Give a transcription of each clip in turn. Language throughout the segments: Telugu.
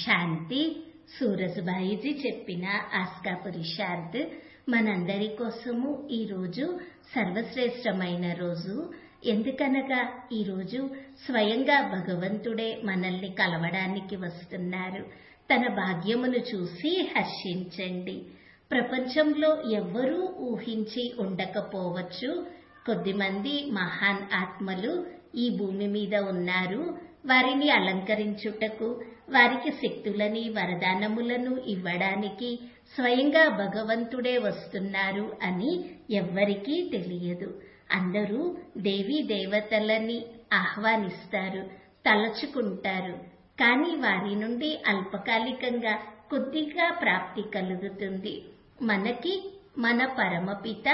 శాంతి సూరజ్భాయిజీ చెప్పిన ఆస్కా పురుషార్థ్ మనందరి కోసము ఈరోజు సర్వశ్రేష్టమైన రోజు ఎందుకనగా ఈరోజు స్వయంగా భగవంతుడే మనల్ని కలవడానికి వస్తున్నారు తన భాగ్యమును చూసి హర్షించండి ప్రపంచంలో ఎవ్వరూ ఊహించి ఉండకపోవచ్చు కొద్దిమంది మహాన్ ఆత్మలు ఈ భూమి మీద ఉన్నారు వారిని అలంకరించుటకు వారికి శక్తులని వరదానములను ఇవ్వడానికి స్వయంగా భగవంతుడే వస్తున్నారు అని ఎవ్వరికీ తెలియదు అందరూ దేవీ దేవతలని ఆహ్వానిస్తారు తలచుకుంటారు కానీ వారి నుండి అల్పకాలికంగా కొద్దిగా ప్రాప్తి కలుగుతుంది మనకి మన పరమపిత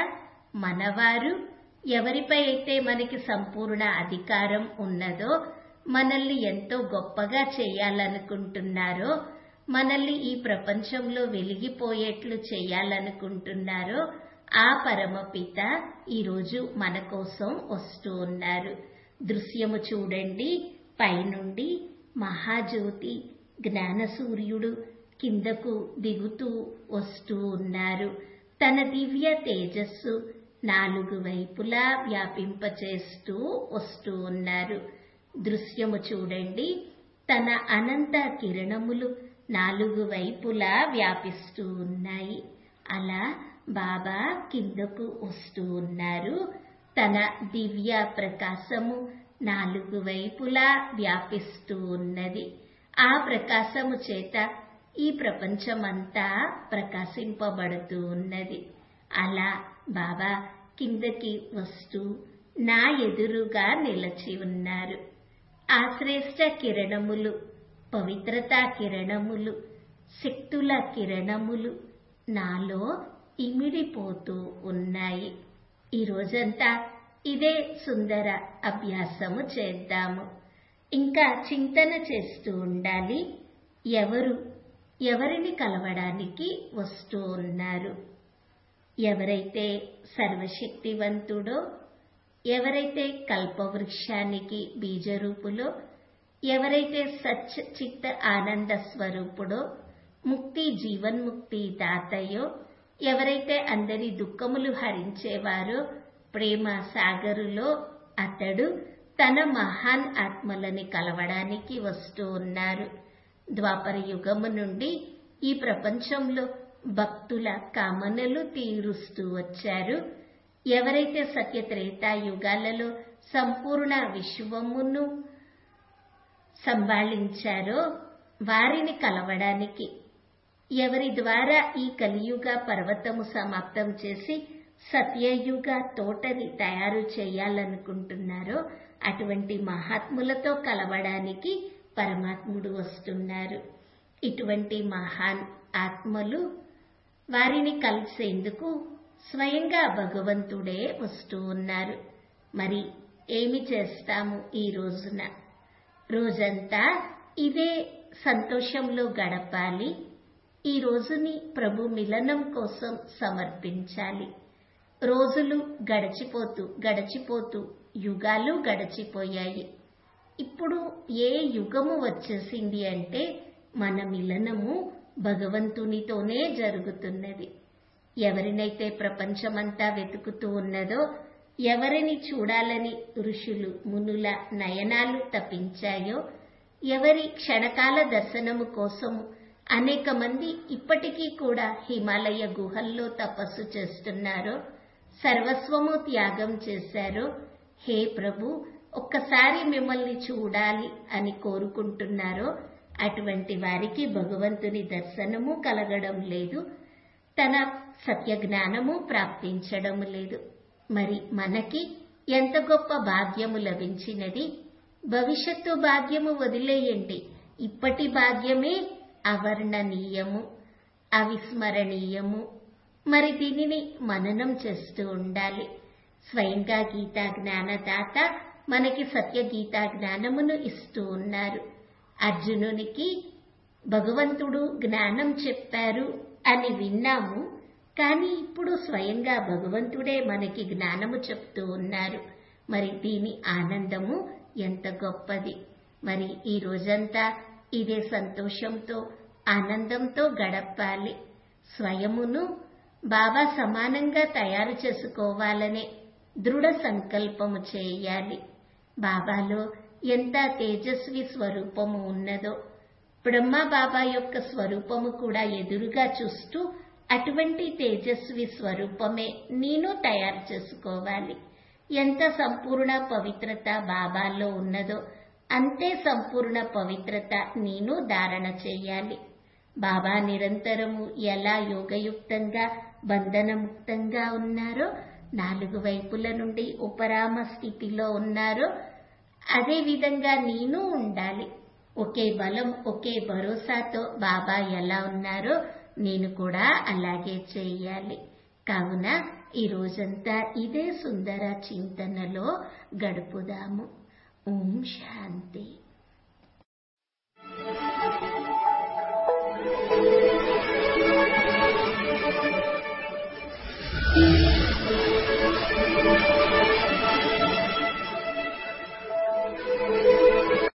మనవారు ఎవరిపై అయితే మనకి సంపూర్ణ అధికారం ఉన్నదో మనల్ని ఎంతో గొప్పగా చేయాలనుకుంటున్నారో మనల్ని ఈ ప్రపంచంలో వెలిగిపోయేట్లు చేయాలనుకుంటున్నారో ఆ పరమపిత ఈరోజు మన కోసం వస్తూ ఉన్నారు దృశ్యము చూడండి పైనుండి మహాజ్యోతి జ్ఞాన సూర్యుడు కిందకు దిగుతూ వస్తూ ఉన్నారు తన దివ్య తేజస్సు నాలుగు వైపులా వ్యాపింపచేస్తూ వస్తూ ఉన్నారు దృశ్యము చూడండి తన అనంత కిరణములు నాలుగు వైపులా వ్యాపిస్తూ ఉన్నాయి అలా బాబా కిందకు వస్తూ ఉన్నారు తన దివ్య ప్రకాశము నాలుగు వైపులా వ్యాపిస్తూ ఉన్నది ఆ ప్రకాశము చేత ఈ ప్రపంచమంతా ప్రకాశింపబడుతూ ఉన్నది అలా బాబా కిందకి వస్తూ నా ఎదురుగా నిలచి ఉన్నారు ఆ శ్రేష్ట కిరణములు పవిత్రతా కిరణములు శక్తుల కిరణములు నాలో ఇమిడిపోతూ ఉన్నాయి ఈ రోజంతా ఇదే సుందర అభ్యాసము చేద్దాము ఇంకా చింతన చేస్తూ ఉండాలి ఎవరు ఎవరిని కలవడానికి వస్తూ ఉన్నారు ఎవరైతే సర్వశక్తివంతుడో ఎవరైతే కల్పవృక్షానికి బీజరూపులో ఎవరైతే సచ్ చిత్త ఆనంద స్వరూపుడో ముక్తి జీవన్ముక్తి దాతయో ఎవరైతే అందరి దుఃఖములు హరించేవారో ప్రేమ సాగరులో అతడు తన మహాన్ ఆత్మలని కలవడానికి వస్తూ ఉన్నారు ద్వాపర యుగము నుండి ఈ ప్రపంచంలో భక్తుల కామనలు తీరుస్తూ వచ్చారు ఎవరైతే సత్యత్రేతా యుగాలలో సంపూర్ణ విశ్వమును సంభాళించారో వారిని కలవడానికి ఎవరి ద్వారా ఈ కలియుగ పర్వతము సమాప్తం చేసి సత్యయుగ తోటని తయారు చేయాలనుకుంటున్నారో అటువంటి మహాత్ములతో కలవడానికి పరమాత్ముడు వస్తున్నారు ఇటువంటి మహాన్ ఆత్మలు వారిని కలిసేందుకు స్వయంగా భగవంతుడే వస్తూ ఉన్నారు మరి ఏమి చేస్తాము ఈ రోజున రోజంతా ఇదే సంతోషంలో గడపాలి ఈ రోజుని ప్రభు మిలనం కోసం సమర్పించాలి రోజులు గడిచిపోతూ గడిచిపోతూ యుగాలు గడిచిపోయాయి ఇప్పుడు ఏ యుగము వచ్చేసింది అంటే మన మిలనము భగవంతునితోనే జరుగుతున్నది ఎవరినైతే ప్రపంచమంతా వెతుకుతూ ఉన్నదో ఎవరిని చూడాలని ఋషులు మునుల నయనాలు తప్పించాయో ఎవరి క్షణకాల దర్శనము కోసము అనేక మంది ఇప్పటికీ కూడా హిమాలయ గుహల్లో తపస్సు చేస్తున్నారో సర్వస్వము త్యాగం చేశారో హే ప్రభు ఒక్కసారి మిమ్మల్ని చూడాలి అని కోరుకుంటున్నారో అటువంటి వారికి భగవంతుని దర్శనము కలగడం లేదు తన సత్య జ్ఞానము ప్రాప్తించడం లేదు మరి మనకి ఎంత గొప్ప భాగ్యము లభించినది భవిష్యత్తు భాగ్యము వదిలేయండి ఇప్పటి భాగ్యమే అవర్ణనీయము అవిస్మరణీయము మరి దీనిని మననం చేస్తూ ఉండాలి స్వయంగా గీతా జ్ఞానదాత మనకి సత్య గీతా జ్ఞానమును ఇస్తూ ఉన్నారు అర్జునునికి భగవంతుడు జ్ఞానం చెప్పారు అని విన్నాము కానీ ఇప్పుడు స్వయంగా భగవంతుడే మనకి జ్ఞానము చెప్తూ ఉన్నారు మరి దీని ఆనందము ఎంత గొప్పది మరి ఈ రోజంతా ఇదే సంతోషంతో ఆనందంతో గడపాలి స్వయమును బాబా సమానంగా తయారు చేసుకోవాలనే దృఢ సంకల్పము చేయాలి బాబాలో ఎంత తేజస్వి స్వరూపము ఉన్నదో బ్రహ్మ బాబా యొక్క స్వరూపము కూడా ఎదురుగా చూస్తూ అటువంటి తేజస్వి స్వరూపమే నేను తయారు చేసుకోవాలి ఎంత సంపూర్ణ పవిత్రత బాబాలో ఉన్నదో అంతే సంపూర్ణ పవిత్రత నేను ధారణ చేయాలి బాబా నిరంతరము ఎలా యోగయుక్తంగా బంధనముక్తంగా ఉన్నారో నాలుగు వైపుల నుండి ఉపరామ స్థితిలో ఉన్నారో అదే విధంగా నేను ఉండాలి ఒకే బలం ఒకే భరోసాతో బాబా ఎలా ఉన్నారో నేను కూడా అలాగే చేయాలి కావున ఈ రోజంతా ఇదే సుందర చింతనలో గడుపుదాము ఓం శాంతి Thank you.